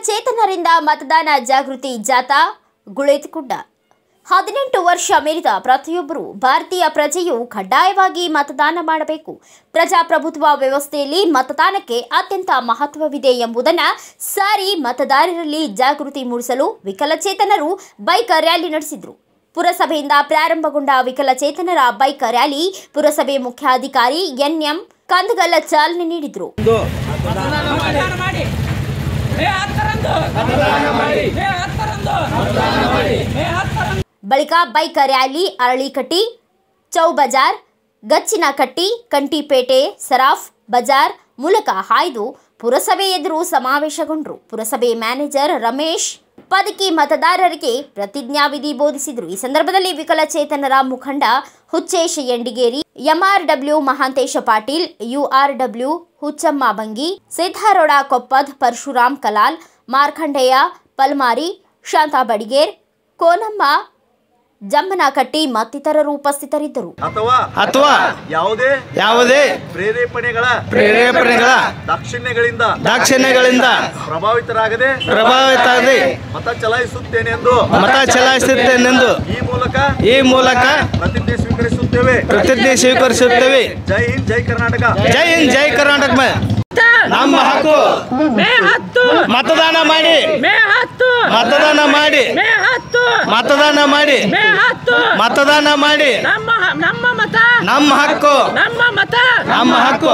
ವಿಕಲಚೇತನರಿಂದ ಮತದಾನ ಜಾಗೃತಿ ಜಾಥಾ ಗುಳೇತುಗುಡ್ಡ ಹದಿನೆಂಟು ವರ್ಷ ಮೀರಿದ ಪ್ರತಿಯೊಬ್ಬರು ಭಾರತೀಯ ಪ್ರಜೆಯು ಕಡ್ಡಾಯವಾಗಿ ಮತದಾನ ಮಾಡಬೇಕು ಪ್ರಜಾಪ್ರಭುತ್ವ ವ್ಯವಸ್ಥೆಯಲ್ಲಿ ಮತದಾನಕ್ಕೆ ಅತ್ಯಂತ ಮಹತ್ವವಿದೆ ಎಂಬುದನ್ನು ಸಾರಿ ಮತದಾರರಲ್ಲಿ ಜಾಗೃತಿ ಮೂಡಿಸಲು ವಿಕಲಚೇತನರು ಬೈಕ್ ರ್ಯಾಲಿ ನಡೆಸಿದರು ಪುರಸಭೆಯಿಂದ ಪ್ರಾರಂಭಗೊಂಡ ವಿಕಲಚೇತನರ ಬೈಕ್ ರ್ಯಾಲಿ ಪುರಸಭೆ ಮುಖ್ಯಾಧಿಕಾರಿ ಎನ್ಎಂ ಕಂದಗಲ್ಲ ಚಾಲನೆ ನೀಡಿದರು ಮತದಾನ ಮಾಡಿ ಮೇ ಹತ್ತರಂದು ಮೇ ಹತ್ತರಂದು ಮೇ ಹತ್ತರಂದು ಬಳಿಕ ಬೈಕ್ ರ್ಯಾಲಿ ಅರಳಿಕಟ್ಟಿ ಚೌ ಬಜಾರ್ ಗಚ್ಚಿನಕಟ್ಟಿ ಕಂಟಿಪೇಟೆ ಸರಾಫ್ ಬಜಾರ್ ಮೂಲಕ ಹಾಯ್ದು ಪುರಸಭೆ ಎದುರು ಸಮಾವೇಶಗೊಂಡರು ಪುರಸಭೆ ಮ್ಯಾನೇಜರ್ ರಮೇಶ್ ಪದಕಿ ಮತದಾರರಿಗೆ ಪ್ರತಿಜ್ಞಾವಿಧಿ ಬೋಧಿಸಿದರು ಈ ಸಂದರ್ಭದಲ್ಲಿ ವಿಕಲಚೇತನರ ಮುಖಂಡ ಹುಚ್ಚೇಶ್ ಎಂಡಿಗೇರಿ ಎಂಆರ್ಡಬ್ಲ್ಯೂ ಮಹಾಂತೇಶ ಪಾಟೀಲ್ ಯುಆರ್ಡಬ್ಲ್ಯೂ ಹುಚ್ಚಮ್ಮ ಬಂಗಿ ಸಿದ್ದಾರೋಡ ಕೊಪ್ಪದ್ ಪರಶುರಾಮ್ ಕಲಾಲ್ ಮಾರ್ಕಂಡೇಯ ಪಲ್ಮಾರಿ ಶಾಂತಾ ಬಡಿಗೇರ್ ಕೋನಮ್ಮ ಜಮ್ಮನಕಟ್ಟಿ ಮತ್ತಿತರರು ಉಪಸ್ಥಿತರಿದ್ದರು ಅಥವಾ ಅಥವಾ ಯಾವುದೇ ಯಾವುದೇ ಪ್ರೇರೇಪಣೆಗಳ ಪ್ರೇರೇಪಣೆಗಳ ದಾಕ್ಷಿಣ್ಯಗಳಿಂದ ದಾಕ್ಷಿಣ್ಯಗಳಿಂದ ಪ್ರಭಾವಿತರಾಗದೆ ಪ್ರಭಾವಿತರಾಗಿ ಮತ ಚಲಾಯಿಸುತ್ತೇನೆ ಎಂದು ಮತ ಚಲಾಯಿಸುತ್ತೇನೆಂದು ಈ ಮೂಲಕ ಈ ಮೂಲಕ ಪ್ರತಿಜ್ಞೆ ಸ್ವೀಕರಿಸುತ್ತೇವೆ ಪ್ರತಿಜ್ಞೆ ಸ್ವೀಕರಿಸುತ್ತೇವೆ ಜೈ ಹಿಂದ್ ಜೈ ಕರ್ನಾಟಕ ಜೈ ಹಿಂದ್ ಜೈ ಕರ್ನಾಟಕ ಮೇ. ನಮ್ಮ ಹಕ್ಕು ಮೇ ಹತ್ತು ಮತದಾನ ಮಾಡಿ ಮೇ ಹತ್ತು ಮತದಾನ ಮಾಡಿ ಮೇ ಹತ್ತು ಮತದಾನ ಮಾಡಿ ಮೇ ಹತ್ತು ಮತದಾನ ಮಾಡಿ ನಮ್ಮ ನಮ್ಮ ಮತ ನಮ್ಮ ಹಕ್ಕು ನಮ್ಮ ಮತ ನಮ್ಮ ಹಕ್ಕು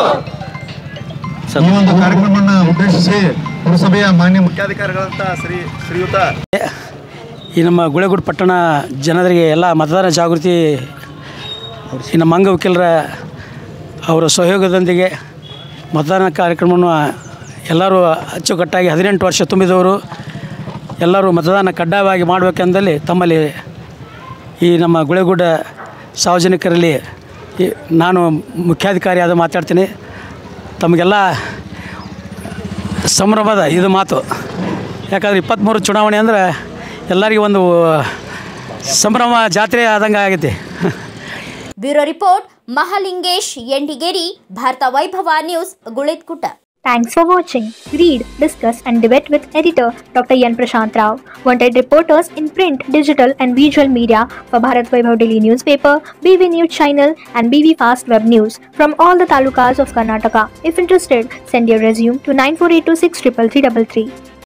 ಈ ಒಂದು ಕಾರ್ಯಕ್ರಮವನ್ನು ಉದ್ದೇಶಿಸಿ ಪುರಸಭೆಯ ಮಾನ್ಯ ಮುಖ್ಯಾಧಿಕಾರಿಗಳಂತ ಶ್ರೀ ಶ್ರೀಯುತ ಈ ನಮ್ಮ ಗುಳೆಗುಡ್ ಪಟ್ಟಣ ಜನರಿಗೆ ಎಲ್ಲ ಮತದಾನ ಜಾಗೃತಿ ಈ ನಮ್ಮ ಅಂಗ ವಕೀಲರ ಅವರ ಸಹಯೋಗದೊಂದಿಗೆ ಮತದಾನ ಕಾರ್ಯಕ್ರಮವನ್ನು ಎಲ್ಲರೂ ಅಚ್ಚುಕಟ್ಟಾಗಿ ಹದಿನೆಂಟು ವರ್ಷ ತುಂಬಿದವರು ಎಲ್ಲರೂ ಮತದಾನ ಕಡ್ಡಾಯವಾಗಿ ಮಾಡಬೇಕೆಂದಲ್ಲಿ ತಮ್ಮಲ್ಲಿ ಈ ನಮ್ಮ ಗುಳೆಗುಡ್ಡ ಸಾರ್ವಜನಿಕರಲ್ಲಿ ಈ ನಾನು ಮುಖ್ಯಾಧಿಕಾರಿಯಾದ ಮಾತಾಡ್ತೀನಿ ತಮಗೆಲ್ಲ ಸಂಭ್ರಮದ ಇದು ಮಾತು ಯಾಕಂದರೆ ಇಪ್ಪತ್ತ್ಮೂರು ಚುನಾವಣೆ ಅಂದರೆ ಎಲ್ಲರಿಗೂ ಒಂದು ಸಂಭ್ರಮ ಜಾತ್ರೆ ಆದಂಗೆ ಆಗೈತಿ bureau report Mahalingesh Endigeri Bharata Vaibhava news ಗುಳೇತ್ಕುಟ Thanks for watching. Read, discuss, and debate with editor Dr. Yan Prashant Rao. Wanted reporters in print, digital, and visual media for Bharat Vaibhav Daily Newspaper, BV News Channel, and BV Fast Web News from all the talukas of Karnataka. If interested, send your resume to 9482633333.